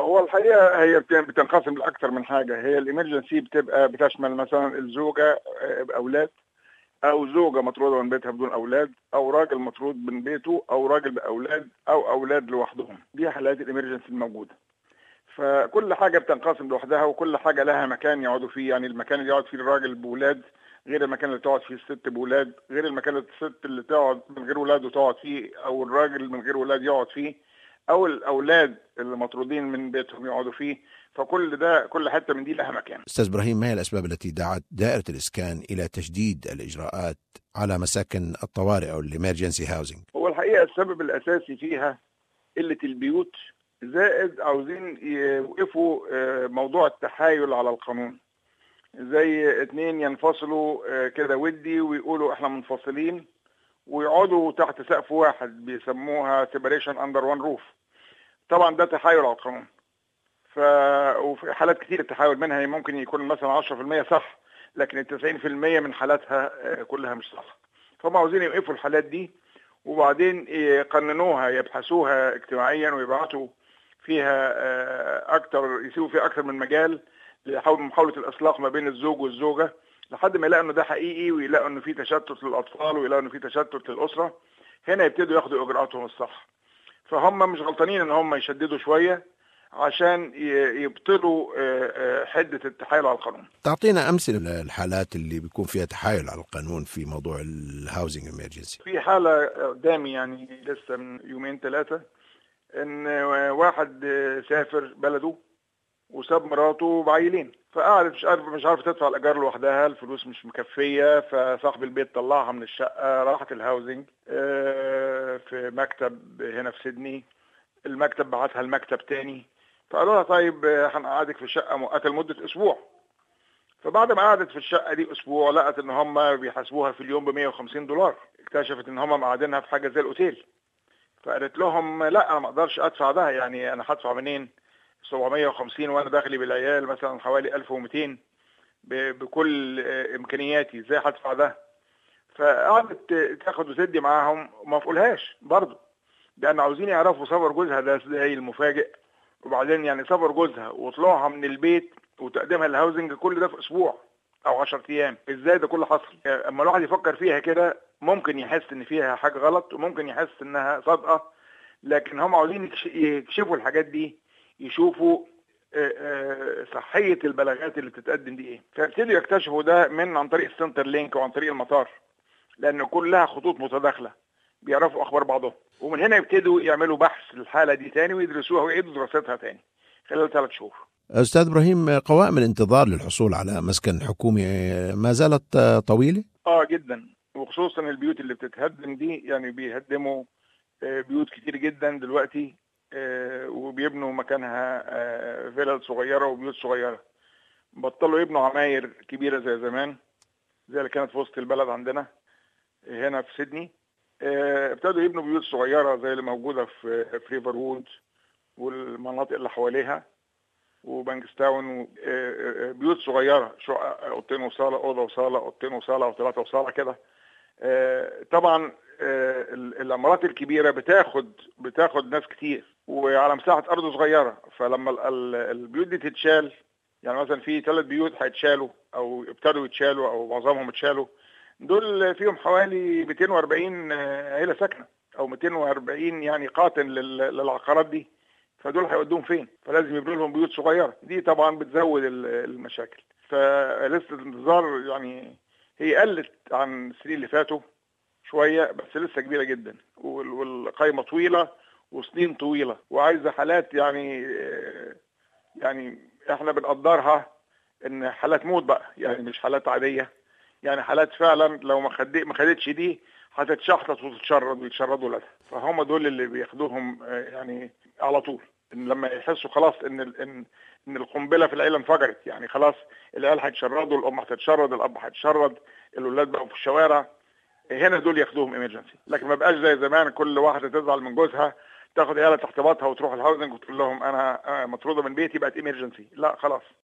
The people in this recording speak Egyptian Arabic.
هو الحقيقه هي بتنقسم لاكثر من حاجه هي الامرجنسي بتبقى بتشمل مثلا الزوجه باولاد او زوجه مطروده من بيتها بدون اولاد او راجل مطرود من بيته او راجل باولاد او اولاد لوحدهم دي حالات الامرجنسي الموجوده فكل حاجه بتنقسم لوحدها وكل حاجه لها مكان يقعدوا فيه يعني المكان اللي يقعد فيه الراجل بولاد غير المكان اللي تقعد فيه الست بولاد غير المكان اللي الست اللي تقعد من غير ولاد وتقعد فيه او الراجل من غير ولاد يقعد فيه او الاولاد اللي مطرودين من بيتهم يقعدوا فيه فكل ده كل حته من دي لها مكان. استاذ ابراهيم ما هي الاسباب التي دعت دائره الاسكان الى تشديد الاجراءات على مساكن الطوارئ او الامرجنسي هاوسنج؟ هو الحقيقه السبب الاساسي فيها قله البيوت زائد عاوزين يوقفوا موضوع التحايل على القانون. زي اتنين ينفصلوا كده ودي ويقولوا احنا منفصلين ويقعدوا تحت سقف واحد بيسموها سيبريشن اندر وان روف. طبعا ده تحايل على القانون. ف وفي حالات كتير التحايل منها ممكن يكون مثلا 10% صح لكن ال 90% من حالاتها كلها مش صح فهم عاوزين يوقفوا الحالات دي وبعدين يقننوها يبحثوها اجتماعيا ويبعتوا فيها اكتر يسيبوا فيها اكتر من مجال لمحاوله الاصلاح ما بين الزوج والزوجه لحد ما يلاقوا انه ده حقيقي ويلاقوا انه في تشتت للاطفال ويلاقوا انه في تشتت للاسره هنا يبتدوا ياخدوا اجراءاتهم الصح فهم مش غلطانين ان هم يشددوا شويه عشان يبطلوا حدة التحايل على القانون تعطينا أمثلة للحالات اللي بيكون فيها تحايل على القانون في موضوع الهاوزنج امرجنسي في حالة قدامي يعني لسه من يومين ثلاثة ان واحد سافر بلده وساب مراته بعيلين فقعدت مش عارف مش عارفه تدفع الايجار لوحدها الفلوس مش مكفيه فصاحب البيت طلعها من الشقه راحت الهاوزنج في مكتب هنا في سيدني المكتب بعتها المكتب تاني فقالوا لها طيب هنقعدك في الشقه مؤقته لمده اسبوع فبعد ما قعدت في الشقه دي اسبوع لقت ان هم بيحاسبوها في اليوم ب 150 دولار اكتشفت ان هم مقعدينها في حاجه زي الاوتيل فقالت لهم لا انا ما اقدرش ادفع ده يعني انا هدفع منين 750 وانا داخلي بالعيال مثلا حوالي 1200 بكل امكانياتي ازاي هدفع ده فقعدت تاخد وتدي معاهم وما فقولهاش برضه لان عاوزين يعرفوا سفر جوزها ده ازاي المفاجئ وبعدين يعني سفر جوزها وطلوعها من البيت وتقديمها للهاوزنج كل ده في اسبوع او 10 ايام ازاي ده كله حصل يعني اما الواحد يفكر فيها كده ممكن يحس ان فيها حاجه غلط وممكن يحس انها صادقه لكن هم عاوزين يكشفوا الحاجات دي يشوفوا صحيه البلاغات اللي بتتقدم دي ايه فابتدوا يكتشفوا ده من عن طريق السنتر لينك وعن طريق المطار لان كلها خطوط متداخله بيعرفوا اخبار بعضهم ومن هنا يبتدوا يعملوا بحث للحاله دي تاني ويدرسوها ويعيدوا دراستها تاني خلال ثلاث شهور استاذ ابراهيم قوائم الانتظار للحصول على مسكن حكومي ما زالت طويله؟ اه جدا وخصوصا البيوت اللي بتتهدم دي يعني بيهدموا بيوت كتير جدا دلوقتي وبيبنوا مكانها فيلل صغيره وبيوت صغيره بطلوا يبنوا عماير كبيره زي زمان زي اللي كانت في وسط البلد عندنا هنا في سيدني ابتدوا يبنوا بيوت صغيره زي اللي موجوده في فريفر وود والمناطق اللي حواليها وبانكستاون بيوت صغيره شقق اوضتين وصاله اوضه وصاله اوضتين وصاله او ثلاثه وصاله كده طبعا العمارات الكبيره بتاخد بتاخد ناس كتير وعلى مساحه ارض صغيره فلما البيوت دي تتشال يعني مثلا في ثلاث بيوت هيتشالوا او ابتدوا يتشالوا او معظمهم اتشالوا دول فيهم حوالي 240 عيله ساكنه او 240 يعني قاطن للعقارات دي فدول هيودوهم فين؟ فلازم يبنوا لهم بيوت صغيره دي طبعا بتزود المشاكل فلسه الانتظار يعني هي قلت عن السنين اللي فاتوا شويه بس لسه كبيره جدا والقايمه طويله وسنين طويله وعايزه حالات يعني يعني احنا بنقدرها ان حالات موت بقى يعني مش حالات عاديه يعني حالات فعلا لو ما خد ما خدتش دي هتتشحطط وتتشرد ويتشردوا ولادها فهم دول اللي بياخدوهم يعني على طول إن لما يحسوا خلاص ان ان ان القنبله في العيله انفجرت يعني خلاص العيال هيتشردوا الام هتتشرد الاب هيتشرد الاولاد بقوا في الشوارع هنا دول ياخدوهم ايمرجنسي لكن ما بقاش زي زمان كل واحده تزعل من جوزها تاخد عيالها تحت باطها وتروح الهاوزنج وتقول لهم انا مطروده من بيتي بقت ايمرجنسي لا خلاص